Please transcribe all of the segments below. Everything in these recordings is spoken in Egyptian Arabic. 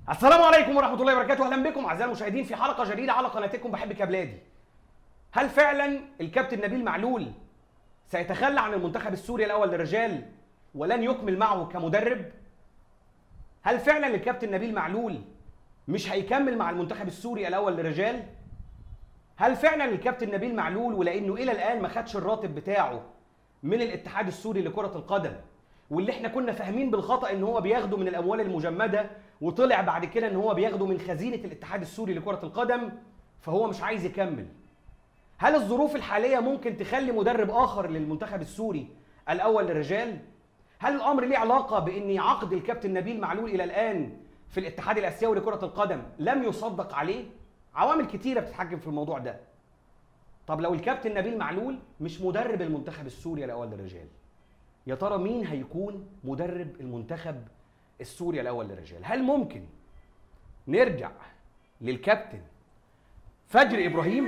السلام عليكم ورحمة الله وبركاته، أهلا بكم أعزائي المشاهدين في حلقة جديدة على قناتكم بحبك يا بلادي. هل فعلا الكابتن نبيل معلول سيتخلى عن المنتخب السوري الأول للرجال ولن يكمل معه كمدرب؟ هل فعلا الكابتن نبيل معلول مش هيكمل مع المنتخب السوري الأول للرجال؟ هل فعلا الكابتن نبيل معلول ولأنه إلى الآن ما خدش الراتب بتاعه من الاتحاد السوري لكرة القدم واللي احنا كنا فاهمين بالخطأ ان هو بياخده من الأموال المجمدة وطلع بعد كده ان هو بياخده من خزينة الاتحاد السوري لكرة القدم فهو مش عايز يكمل هل الظروف الحالية ممكن تخلي مدرب آخر للمنتخب السوري الأول للرجال؟ هل الأمر ليه علاقة بأن عقد الكابتن نبيل معلول إلى الآن في الاتحاد الآسيوي لكرة القدم لم يصدق عليه؟ عوامل كتيرة بتتحكم في الموضوع ده طب لو الكابتن نبيل معلول مش مدرب المنتخب السوري الأول للرجال يا ترى مين هيكون مدرب المنتخب السوري الأول للرجال؟ هل ممكن نرجع للكابتن فجر إبراهيم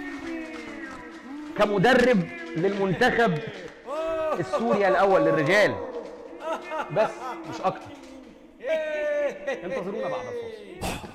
كمدرب للمنتخب السوري الاول للرجال بس مش اكتر انتظرونا بعد الفاصل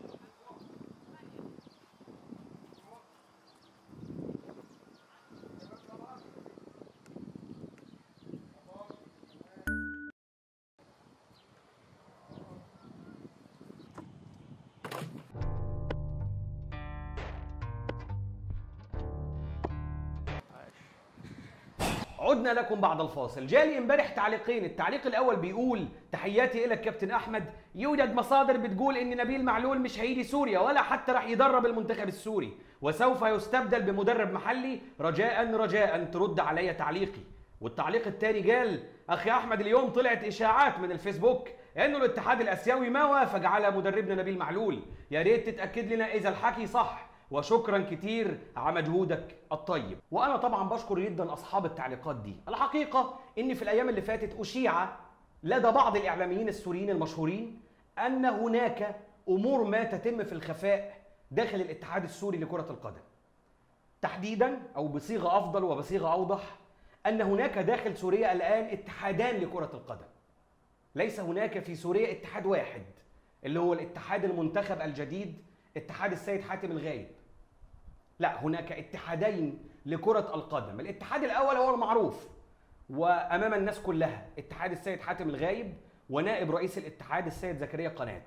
عدنا لكم بعد الفاصل جالي امبارح تعليقين التعليق الاول بيقول تحياتي الى الكابتن احمد يوجد مصادر بتقول ان نبيل معلول مش هيجي سوريا ولا حتى راح يدرب المنتخب السوري وسوف يستبدل بمدرب محلي رجاء رجاء ترد علي تعليقي والتعليق الثاني قال اخي احمد اليوم طلعت اشاعات من الفيسبوك انه الاتحاد الاسيوي ما وافق على مدربنا نبيل معلول يا ريت تتاكد لنا اذا الحكي صح وشكرا كتير على مجهودك الطيب وانا طبعا بشكر جدا اصحاب التعليقات دي الحقيقه ان في الايام اللي فاتت اشيع لدى بعض الاعلاميين السوريين المشهورين ان هناك امور ما تتم في الخفاء داخل الاتحاد السوري لكره القدم تحديدا او بصيغه افضل وبصيغه اوضح ان هناك داخل سوريا الان اتحادان لكره القدم ليس هناك في سوريا اتحاد واحد اللي هو الاتحاد المنتخب الجديد اتحاد السيد حاتم الغايب لا هناك اتحادين لكرة القدم الاتحاد الأول هو المعروف وأمام الناس كلها اتحاد السيد حاتم الغايب ونائب رئيس الاتحاد السيد زكريا قناة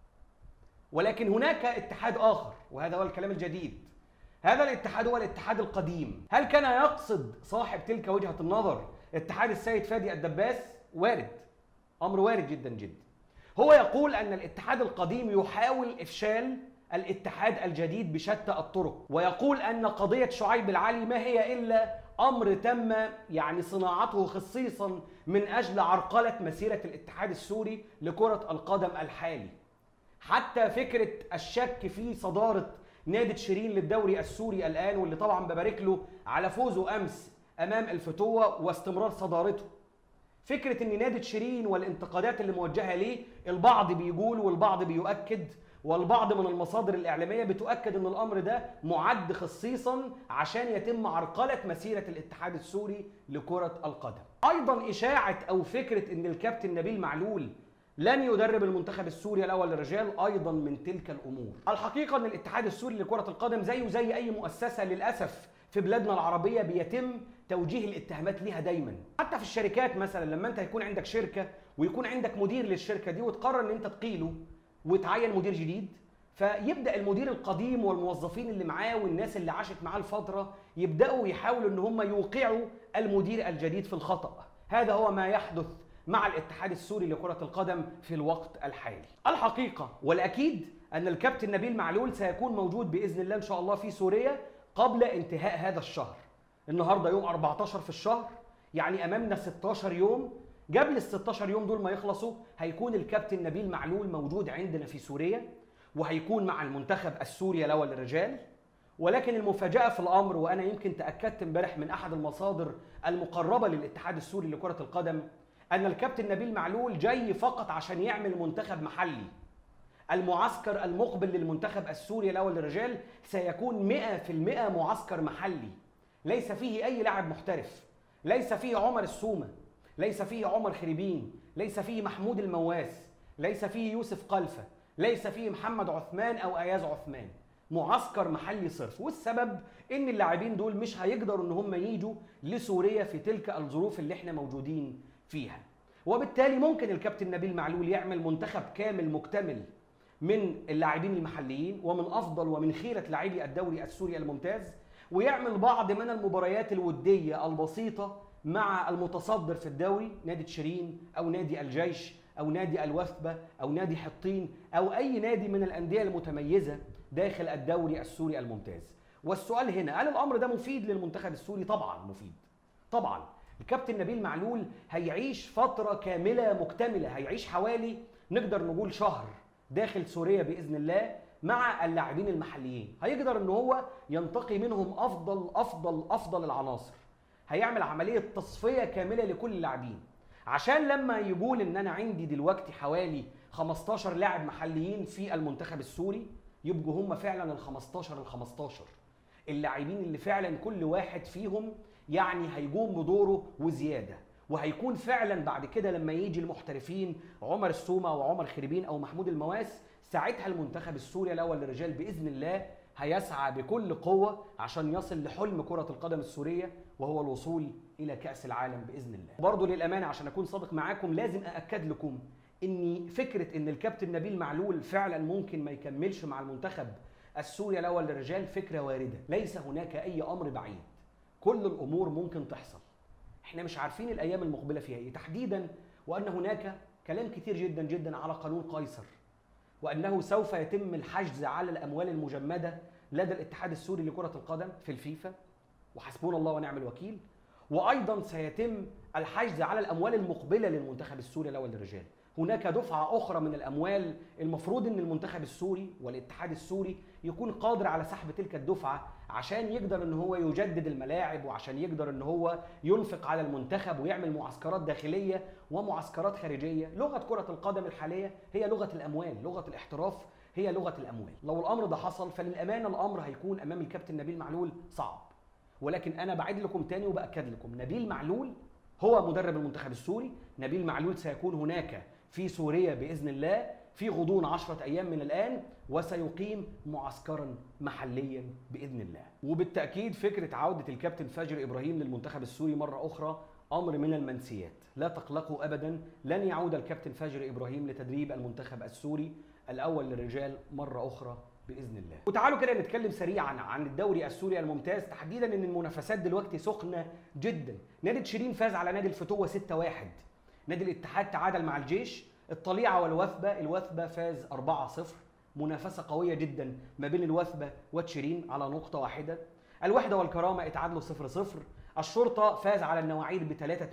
ولكن هناك اتحاد آخر وهذا هو الكلام الجديد هذا الاتحاد هو الاتحاد القديم هل كان يقصد صاحب تلك وجهة النظر اتحاد السيد فادي الدباس وارد أمر وارد جدا جدا هو يقول أن الاتحاد القديم يحاول إفشال الاتحاد الجديد بشتى الطرق ويقول ان قضيه شعيب العلي ما هي الا امر تم يعني صناعته خصيصا من اجل عرقله مسيره الاتحاد السوري لكره القدم الحالي حتى فكره الشك في صداره نادي شيرين للدوري السوري الان واللي طبعا ببارك له على فوزه امس امام الفتوه واستمرار صدارته فكره ان نادي شيرين والانتقادات اللي موجهه ليه البعض بيقول والبعض بيؤكد والبعض من المصادر الإعلامية بتؤكد أن الأمر ده معد خصيصا عشان يتم عرقلة مسيرة الاتحاد السوري لكرة القدم أيضا إشاعة أو فكرة أن الكابتن نبيل معلول لن يدرب المنتخب السوري الأول للرجال أيضا من تلك الأمور الحقيقة أن الاتحاد السوري لكرة القدم زيه زي أي مؤسسة للأسف في بلادنا العربية بيتم توجيه الاتهامات ليها دايما حتى في الشركات مثلا لما انت يكون عندك شركة ويكون عندك مدير للشركة دي وتقرر ان انت تقيله وتعين مدير جديد فيبدا المدير القديم والموظفين اللي معاه والناس اللي عاشت معاه الفتره يبداوا يحاولوا ان هم يوقعوا المدير الجديد في الخطا هذا هو ما يحدث مع الاتحاد السوري لكره القدم في الوقت الحالي الحقيقه والاكيد ان الكابتن نبيل معلول سيكون موجود باذن الله ان شاء الله في سوريا قبل انتهاء هذا الشهر النهارده يوم 14 في الشهر يعني امامنا 16 يوم قبل ال 16 يوم دول ما يخلصوا هيكون الكابتن نبيل معلول موجود عندنا في سوريا وهيكون مع المنتخب السوري الاول للرجال ولكن المفاجاه في الامر وانا يمكن تاكدت امبارح من احد المصادر المقربه للاتحاد السوري لكره القدم ان الكابتن نبيل معلول جاي فقط عشان يعمل منتخب محلي المعسكر المقبل للمنتخب السوري الاول للرجال سيكون 100% معسكر محلي ليس فيه اي لاعب محترف ليس فيه عمر السومه ليس فيه عمر خريبين ليس فيه محمود المواس ليس فيه يوسف قلفه ليس فيه محمد عثمان او اياز عثمان معسكر محلي صرف والسبب ان اللاعبين دول مش هيقدروا ان هم يجوا لسوريا في تلك الظروف اللي احنا موجودين فيها وبالتالي ممكن الكابتن نبيل معلول يعمل منتخب كامل مكتمل من اللاعبين المحليين ومن افضل ومن خيره لاعبي الدوري السوري الممتاز ويعمل بعض من المباريات الوديه البسيطه مع المتصدر في الدوري نادي تشرين او نادي الجيش او نادي الوثبه او نادي حطين او اي نادي من الانديه المتميزه داخل الدوري السوري الممتاز والسؤال هنا هل الامر ده مفيد للمنتخب السوري طبعا مفيد طبعا الكابتن نبيل معلول هيعيش فتره كامله مكتمله هيعيش حوالي نقدر نقول شهر داخل سوريا باذن الله مع اللاعبين المحليين هيقدر ان هو ينتقي منهم افضل افضل افضل العناصر هيعمل عمليه تصفيه كامله لكل اللاعبين عشان لما يقول ان انا عندي دلوقتي حوالي 15 لاعب محليين في المنتخب السوري يبقوا هم فعلا ال 15 ال 15 اللاعبين اللي فعلا كل واحد فيهم يعني هيقوم بدوره وزياده وهيكون فعلا بعد كده لما يجي المحترفين عمر السومه وعمر خريبين او محمود المواس ساعتها المنتخب السوري الاول للرجال باذن الله هيسعى بكل قوه عشان يصل لحلم كره القدم السوريه وهو الوصول الى كاس العالم باذن الله. برضه للامانه عشان اكون صادق معاكم لازم ااكد لكم ان فكره ان الكابتن نبيل معلول فعلا ممكن ما يكملش مع المنتخب السوري الاول للرجال فكره وارده، ليس هناك اي امر بعيد. كل الامور ممكن تحصل. احنا مش عارفين الايام المقبله فيها ايه تحديدا وان هناك كلام كتير جدا جدا على قانون قيصر وانه سوف يتم الحجز على الاموال المجمده لدى الاتحاد السوري لكره القدم في الفيفا وحسبنا الله ونعم الوكيل وايضا سيتم الحجز على الاموال المقبله للمنتخب السوري الاول للرجال هناك دفعه اخرى من الاموال المفروض ان المنتخب السوري والاتحاد السوري يكون قادر على سحب تلك الدفعه عشان يقدر ان هو يجدد الملاعب وعشان يقدر ان هو ينفق على المنتخب ويعمل معسكرات داخليه ومعسكرات خارجيه لغه كره القدم الحاليه هي لغه الاموال لغه الاحتراف هي لغه الاموال لو الامر ده حصل فللامانه الامر هيكون امام الكابتن نبيل معلول صعب ولكن انا بعد لكم تاني وباكد لكم نبيل معلول هو مدرب المنتخب السوري نبيل معلول سيكون هناك في سوريا باذن الله في غضون عشرة أيام من الآن وسيقيم معسكرا محليا بإذن الله وبالتأكيد فكرة عودة الكابتن فاجر إبراهيم للمنتخب السوري مرة أخرى أمر من المنسيات لا تقلقوا أبدا لن يعود الكابتن فاجر إبراهيم لتدريب المنتخب السوري الأول للرجال مرة أخرى باذن الله. وتعالوا كده نتكلم سريعا عن الدوري السوري الممتاز تحديدا ان المنافسات دلوقتي سخنه جدا. نادي تشيرين فاز على نادي الفتوه 6-1. نادي الاتحاد تعادل مع الجيش، الطليعه والوثبه، الوثبه فاز 4-0. منافسه قويه جدا ما بين الوثبه وتشيرين على نقطه واحده. الوحده والكرامه اتعادلوا 0-0. الشرطه فاز على النواعيد ب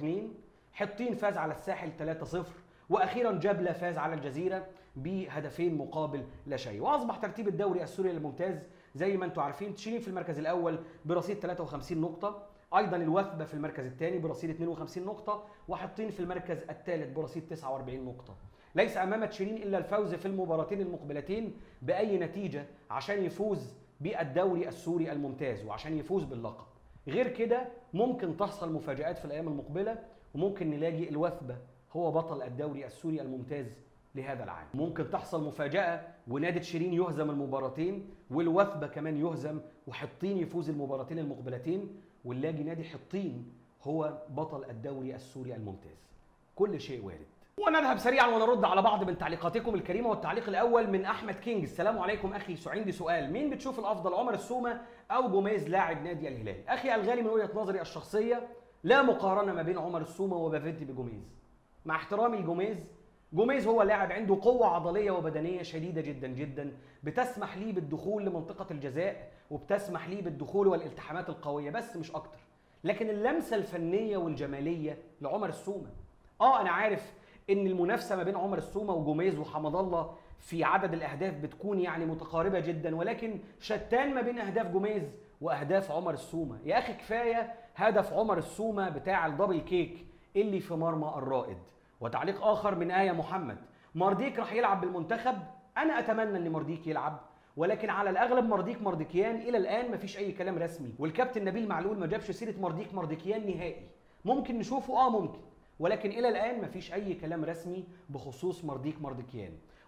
3-2. حطين فاز على الساحل 3-0. واخيرا جبله فاز على الجزيره بهدفين مقابل لا شيء واصبح ترتيب الدوري السوري الممتاز زي ما انتم عارفين تشيرين في المركز الاول برصيد 53 نقطه ايضا الوثبه في المركز الثاني برصيد 52 نقطه وحطين في المركز الثالث برصيد 49 نقطه ليس امام تشيرين الا الفوز في المباراتين المقبلتين باي نتيجه عشان يفوز بالدوري السوري الممتاز وعشان يفوز باللقب غير كده ممكن تحصل مفاجات في الايام المقبله وممكن نلاقي الوثبه هو بطل الدوري السوري الممتاز لهذا العام ممكن تحصل مفاجأة ونادي تشيرين يهزم المباراتين والوثبة كمان يهزم وحطين يفوز المباراتين المقبلتين ونلاقي نادي حطين هو بطل الدوري السوري الممتاز كل شيء وارد ونذهب سريعا ونرد على بعض من تعليقاتكم الكريمه والتعليق الاول من احمد كينج السلام عليكم اخي عندي سؤال مين بتشوف الافضل عمر السومه او جوميز لاعب نادي الهلال اخي الغالي من وجهه نظري الشخصيه لا مقارنه ما بين عمر السومه وبافيتي بجوميز مع احترامي لجوميز جوميز هو لاعب عنده قوة عضلية وبدنية شديدة جدا جدا بتسمح ليه بالدخول لمنطقة الجزاء وبتسمح ليه بالدخول والالتحامات القوية بس مش أكتر لكن اللمسة الفنية والجمالية لعمر السومة اه أنا عارف إن المنافسة ما بين عمر السومة وجوميز وحمد الله في عدد الأهداف بتكون يعني متقاربة جدا ولكن شتان ما بين أهداف جوميز وأهداف عمر السومة يا أخي كفاية هدف عمر السومة بتاع الدبل كيك اللي في مرمى الرائد وتعليق اخر من ايه محمد مارديك راح يلعب بالمنتخب انا اتمنى ان مارديك يلعب ولكن على الاغلب مارديك مارديكيان الى الان مفيش اي كلام رسمي والكابتن نبيل معلول ما جابش سيره مارديك مارديكيان نهائي ممكن نشوفه اه ممكن ولكن الى الان مفيش اي كلام رسمي بخصوص مارديك مارديكيان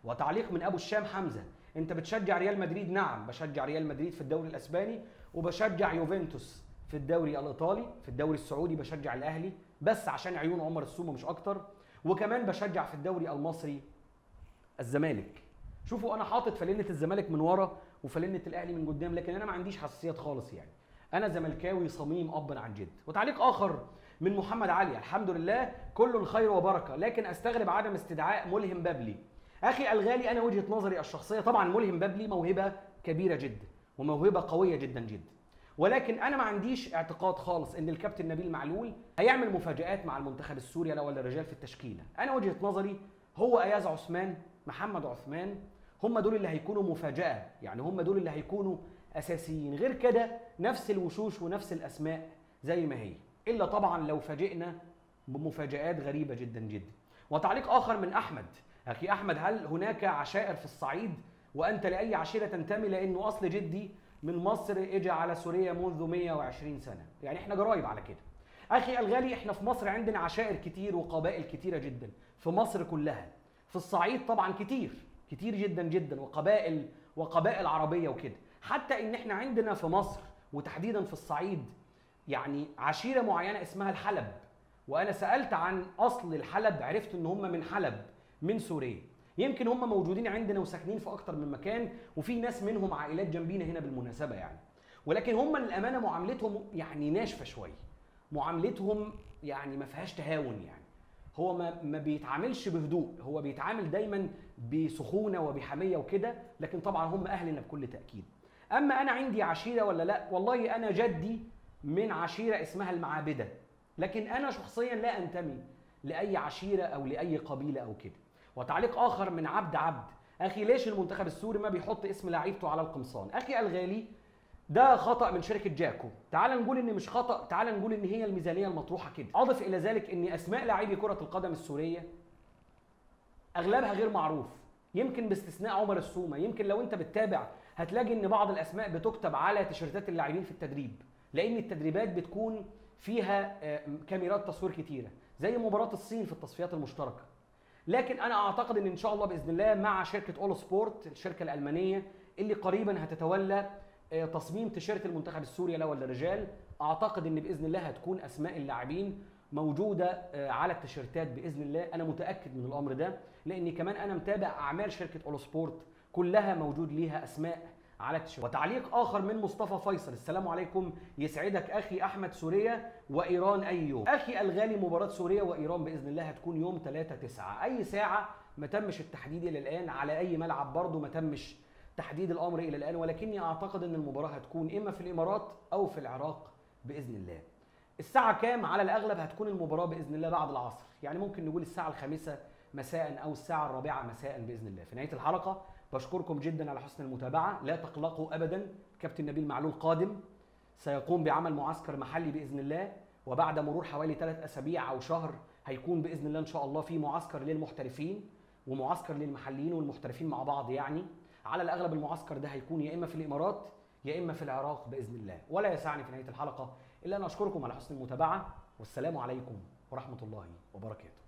وتعليق من ابو الشام حمزه انت بتشجع ريال مدريد نعم بشجع ريال مدريد في الدوري الاسباني وبشجع يوفنتوس في الدوري الايطالي في الدوري السعودي بشجع الاهلي بس عشان عيون عمر السومه مش اكتر وكمان بشجع في الدوري المصري الزمالك شوفوا انا حاطط فلنه الزمالك من ورا وفلنه الاهلي من قدام لكن انا ما عنديش حساسيات خالص يعني انا زملكاوي صميم ابا عن جد وتعليق اخر من محمد علي الحمد لله كل خير وبركه لكن استغرب عدم استدعاء ملهم بابلي اخي الغالي انا وجهه نظري الشخصيه طبعا ملهم بابلي موهبه كبيره جدا وموهبه قويه جدا جدا ولكن انا ما عنديش اعتقاد خالص ان الكابتن نبيل معلول هيعمل مفاجات مع المنتخب السوري ولا الرجال في التشكيله انا وجهه نظري هو اياز عثمان محمد عثمان هم دول اللي هيكونوا مفاجاه يعني هم دول اللي هيكونوا اساسيين غير كده نفس الوشوش ونفس الاسماء زي ما هي الا طبعا لو فاجئنا بمفاجات غريبه جدا جدا وتعليق اخر من احمد اخي احمد هل هناك عشائر في الصعيد وانت لاي عشيره تنتمي لانه اصل جدي من مصر اجى على سوريا منذ 120 سنه يعني احنا جرايب على كده اخي الغالي احنا في مصر عندنا عشائر كتير وقبائل كتيره جدا في مصر كلها في الصعيد طبعا كتير كتير جدا جدا وقبائل وقبائل عربيه وكده حتى ان احنا عندنا في مصر وتحديدا في الصعيد يعني عشيره معينه اسمها الحلب وانا سالت عن اصل الحلب عرفت ان هم من حلب من سوريا يمكن هم موجودين عندنا وساكنين في اكتر من مكان وفي ناس منهم عائلات جنبينا هنا بالمناسبه يعني ولكن هم للامانه معاملتهم يعني ناشفه شويه معاملتهم يعني ما فيهاش تهاون يعني هو ما ما بيتعاملش بهدوء هو بيتعامل دايما بسخونه وبحميه وكده لكن طبعا هم اهلنا بكل تاكيد اما انا عندي عشيره ولا لا والله انا جدي من عشيره اسمها المعابده لكن انا شخصيا لا انتمي لاي عشيره او لاي قبيله او كده وتعليق اخر من عبد عبد اخي ليش المنتخب السوري ما بيحط اسم لعيبته على القمصان اخي الغالي ده خطا من شركه جاكو تعال نقول ان مش خطا تعال نقول ان هي الميزانيه المطروحه كده اضف الى ذلك ان اسماء لاعبي كره القدم السوريه اغلبها غير معروف يمكن باستثناء عمر السومه يمكن لو انت بتتابع هتلاقي ان بعض الاسماء بتكتب على تيشيرتات اللاعبين في التدريب لان التدريبات بتكون فيها كاميرات تصوير كتيره زي مباراه الصين في التصفيات المشتركه لكن انا اعتقد ان ان شاء الله باذن الله مع شركه اولو سبورت الشركه الالمانيه اللي قريبا هتتولى تصميم تيشيرت المنتخب السوري لا ولا رجال اعتقد ان باذن الله هتكون اسماء اللاعبين موجوده على التيشيرتات باذن الله انا متاكد من الامر ده لاني كمان انا متابع اعمال شركه اولو سبورت كلها موجود ليها اسماء على التيشيرت وتعليق اخر من مصطفى فيصل السلام عليكم يسعدك اخي احمد سوريا وايران اي يوم اخي الغالي مباراه سوريا وايران باذن الله هتكون يوم 3 9 اي ساعه ما تمش التحديد الى الان على اي ملعب برضه ما تمش تحديد الامر الى الان ولكني اعتقد ان المباراه هتكون اما في الامارات او في العراق باذن الله الساعه كام على الاغلب هتكون المباراه باذن الله بعد العصر يعني ممكن نقول الساعه الخامسة مساء او الساعه الرابعه مساء باذن الله في نهايه الحلقه بشكركم جدا على حسن المتابعه لا تقلقوا ابدا كابتن نبيل معلول قادم سيقوم بعمل معسكر محلي باذن الله وبعد مرور حوالي ثلاث اسابيع او شهر هيكون باذن الله ان شاء الله في معسكر للمحترفين ومعسكر للمحليين والمحترفين مع بعض يعني على الاغلب المعسكر ده هيكون يا اما في الامارات يا اما في العراق باذن الله ولا يسعني في نهايه الحلقه الا ان اشكركم على حسن المتابعه والسلام عليكم ورحمه الله وبركاته